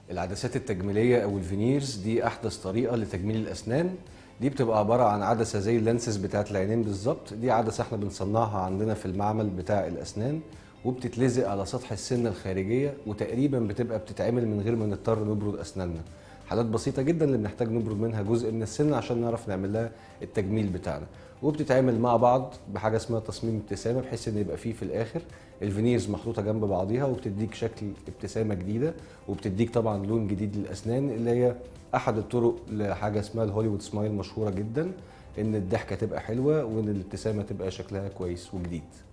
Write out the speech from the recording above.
العدسات التجميلية أو الفينيرز دي أحدث طريقة لتجميل الأسنان دي بتبقى عبارة عن عدسة زي اللانسز بتاعت العينين بالظبط دي عدسة احنا بنصنعها عندنا في المعمل بتاع الأسنان وبتتلزق على سطح السنة الخارجية وتقريبا بتبقى بتتعمل من غير ما نضطر نبرد أسناننا حالات بسيطة جدا اللي بنحتاج نبرد منها جزء من السن عشان نعرف نعمل لها التجميل بتاعنا وبتتعمل مع بعض بحاجة اسمها تصميم ابتسامة بحيث ان يبقى فيه في الآخر الفينيرز محطوطة جنب بعضيها وبتديك شكل ابتسامة جديدة وبتديك طبعا لون جديد للأسنان اللي هي أحد الطرق لحاجة اسمها الهوليوود سمايل مشهورة جدا ان الضحكة تبقى حلوة وان الابتسامة تبقى شكلها كويس وجديد